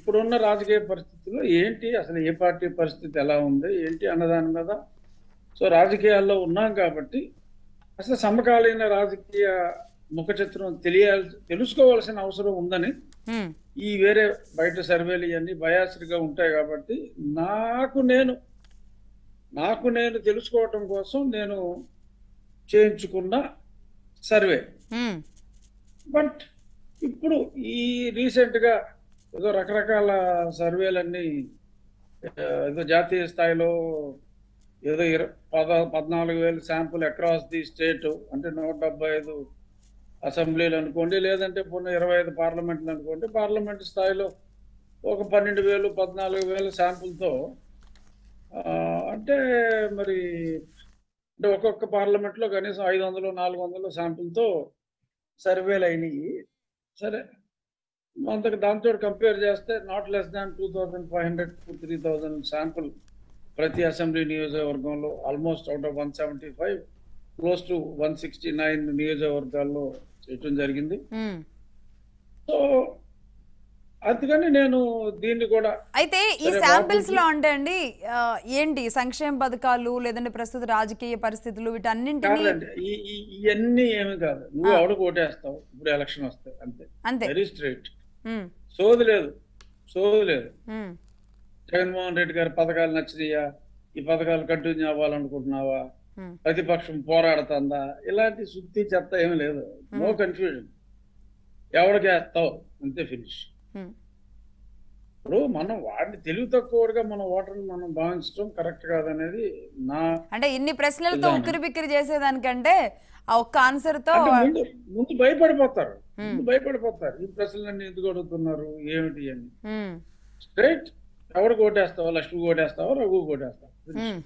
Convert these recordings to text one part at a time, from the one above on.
ఇప్పుడున్న రాజకీయ పరిస్థితుల్లో ఏంటి అసలు ఏ పార్టీ పరిస్థితి ఎలా ఉంది ఏంటి అన్నదాని మీద సో రాజకీయాల్లో ఉన్నాం కాబట్టి అసలు సమకాలీన రాజకీయ ముఖ చిత్రం తెలియాల్సి తెలుసుకోవాల్సిన అవసరం ఉందని ఉమ్, ఈ వేరే బయట సర్వేలు ఇవన్నీ బయాస్డ్గా ఉంటాయి కాబట్టి నాకు నేను నాకు నేను తెలుసుకోవటం కోసం నేను చేయించుకున్న సర్వే ఉమ్, బట్ ఇప్పుడు ఈ రీసెంట్గా ఏదో రకరకాల సర్వేలన్నీ ఆ, ఏదో జాతీయ స్థాయిలో ఏదో ఇర పద పద్నాలుగు వేలు శాంపుల్ అక్రాస్ ది స్టేట్ అంటే నూట డెబ్బై ఐదు అసెంబ్లీలు అనుకోండి లేదంటే పోనీ ఇరవై ఐదు పార్లమెంట్లు అనుకోండి పార్లమెంట్ స్థాయిలో ఒక పన్నెండు వేలు పద్నాలుగు వేల శాంపుల్తో అంటే మరి అంటే ఒక్కొక్క పార్లమెంట్లో కనీసం ఐదు వందలు నాలుగు వందలు శాంపుల్తో సర్వేలు అయినాయి సరే అంతకు దాంతో కంపేర్ చేస్తే not less than two thousand five hundred to three thousand sample ప్రతి అసెంబ్లీ నియోజకవర్గంలో almost out of one seventy five close to one sixty nine నియోజకవర్గాల్లో చేయటం జరిగింది ఉమ్. సో అందుకని నేను దీన్ని కూడా అయితే ఈ సరే, శాంపిల్స్ లో బాబుజీ. అంటే అండి ఆ, ఏంటి సంక్షేమ పథకాలు లేదంటే ప్రస్తుత రాజకీయ పరిస్థితులు వీటన్నింటినీ కాదండి ఈ ఈ- ఇవన్నీ ఏమి కాదు నువ్వు ఆ. ఎవడు ఓటేస్తావు ఇప్పుడు ఎలక్షన్ వస్తాయి అంతే అంతే వెరీ స్ట్రైట్ ఉమ్, సోది లేదు సోది లేదు ఉమ్, జగన్మోహన్ రెడ్డి గారి పథకాలు నచ్చినాయా ఈ పథకాలు కంటిన్యూ అవ్వాలనుకుంటున్నావా ఉమ్, ప్రతిపక్షం పోరాడుతుందా ఇలాంటి శుద్ధి చెత్త ఏమి లేదు నో కన్ఫ్యూజన్ ఎవరికి వేస్తావు అంతే ఫినిష్ ఉమ్, ఇప్పుడు మనం వాడిని తెలివి తక్కువగా మన ఓటర్ని మనం భావించడం కరెక్ట్ కాదనేది నా అంటే ఇన్ని ప్రశ్నలతో విధానం. ఉక్కిరి బిక్కిరి చేసేదానికంటే ఆ ఒక్క ఆన్సర్ తో అంటే ముందు ముందు భయపడిపోతారు ఉమ్, ముందు భయపడిపోతారు ఈ ప్రశ్నలన్నీ ఎందుకు అడుగుతున్నారు ఏమిటి అని ఉమ్, స్ట్రైట్ ఎవరికి ఓటేస్తావా లక్ష్మి ఓటేస్తావా రఘు ఓటేస్తావా ఉమ్.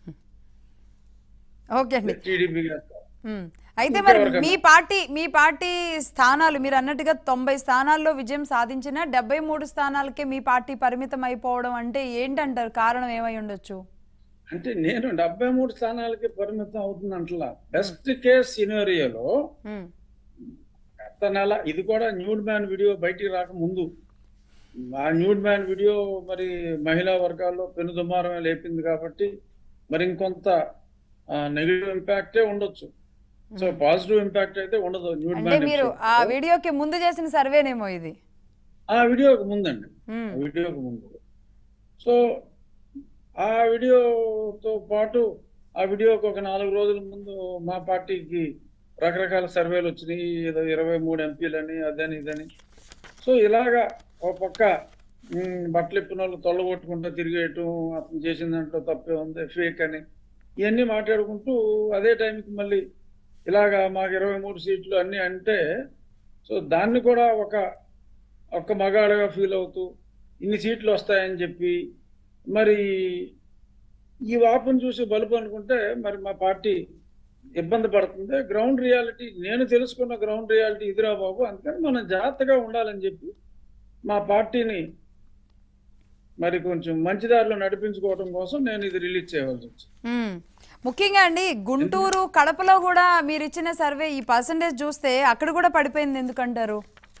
ఓకే అండి టీడీపీకి వేస్తావా ఉమ్. అయితే ఇంకా మరి ఎవరికన్నా? మీ పార్టీ మీ పార్టీ స్థానాలు మీరు అన్నట్టుగా తొంభై స్థానాల్లో విజయం సాధించిన డెబ్బై మూడు స్థానాలకే మీ పార్టీ పరిమితం అయిపోవడం అంటే ఏంటంటారు కారణం ఏమై ఉండొచ్చు అంటే నేను డెబ్బై మూడు స్థానాలకి పరిమితం అవుతుందంటలా బెస్ట్ కేస్ సినారియోలో ఉమ్, గత నెల ఇది కూడా న్యూడ్ మ్యాన్ వీడియో బయటికి రాక ముందు ఆ న్యూడ్ మ్యాన్ వీడియో మరి మహిళా వర్గాల్లో పెనుదుమారమే లేపింది కాబట్టి మరి ఇంకొంత నెగిటివ్ ఇంపాక్టే ఉండొచ్చు సో పాజిటివ్ ఇంపాక్ట్ అయితే ఉండదు న్యూడ్ అంటే మ్యాన్ మీరు episode ఆ లో. వీడియోకి ముందు చేసిన సర్వేనేమో ఇది ఆ వీడియోకి ముందండి ఉమ్, ఆ వీడియోకి ముందు సో ఆ వీడియోతో పాటు ఆ వీడియోకి ఒక నాలుగు రోజుల ముందు మా పార్టీకి రకరకాల సర్వేలు వచ్చినాయి ఏదో ఇరవై మూడు ఎంపీలని అదని ఇదని సో ఇలాగా ఒక పక్క ఉమ్, బట్టలు ఇప్పిన వాళ్ళు తొల్లగొట్టుకుంటూ తిరిగేయటం అతను చేసిన దాంట్లో తప్పే ఉంది ఫేక్ అని ఇవన్నీ మాట్లాడుకుంటూ అదే టైంకి మళ్ళీ ఇలాగా మాకు ఇరవై మూడు సీట్లు అన్నీ అంటే సో దాన్ని కూడా ఒక ఒక్క మగాడుగా ఫీల్ అవుతూ ఇన్ని సీట్లు వస్తాయని చెప్పి మరి ఈ వాపును చూసి బలుపు అనుకుంటే మరి మా పార్టీ ఇబ్బంది పడుతుంది గ్రౌండ్ రియాలిటీ నేను తెలుసుకున్న గ్రౌండ్ రియాలిటీ ఇదిరా బాబు అందుకని మనం జాగ్రత్తగా ఉండాలని చెప్పి మా పార్టీని మరి కొంచెం మంచి దారిలో నడిపించుకోవడం కోసం నేను ఇది రిలీజ్ చేయవలసి వచ్చింది ఉమ్. ముఖ్యంగా అండి గుంటూరు కడపలో కూడా మీరు ఇచ్చిన సర్వే ఈ పర్సంటేజ్ చూస్తే అక్కడ కూడా పడిపోయింది ఎందుకంటారు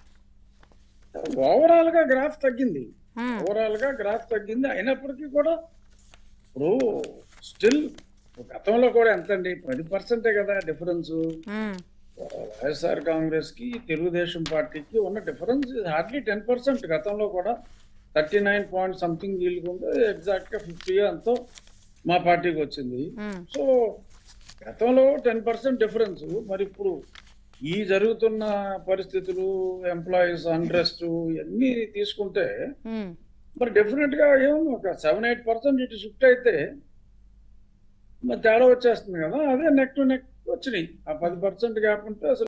ఓవరాల్ గా గ్రాఫ్ తగ్గింది ఉమ్, ఓవరాల్ గా గ్రాఫ్ తగ్గింది అయినప్పటికీ కూడా ఇప్పుడు స్టిల్ గతంలో కూడా ఎంత అండి పది పర్సెంటే కదా డిఫరెన్స్ ఉమ్, వైఎస్ఆర్ కాంగ్రెస్ కి తెలుగుదేశం పార్టీకి ఉన్న డిఫరెన్స్ హార్డ్లీ టెన్ పర్సెంట్ గతంలో కూడా థర్టీ నైన్ పాయింట్ సంథింగ్ వీళ్ళకుంటే ఎగ్జాక్ట్ గా ఫిఫ్టీ ఎంతో మా పార్టీకి వచ్చింది ఉమ్, సో గతంలో టెన్ పర్సెంట్ డిఫరెన్స్ మరి ఇప్పుడు ఈ జరుగుతున్న పరిస్థితులు ఎంప్లాయీస్ అన్రెస్ట్ ఇవన్నీ తీసుకుంటే ఉమ్. మరి డెఫినెట్ గా ఏమో ఒక సెవెన్ ఎయిట్ పర్సెంట్ ఇటు షిఫ్ట్ అయితే మరి తేడా వచ్చేస్తుంది కదా అదే నెక్ టు నెక్ వచ్చినాయి ఆ పది పర్సెంట్ గ్యాప్ ఉంటే అసలు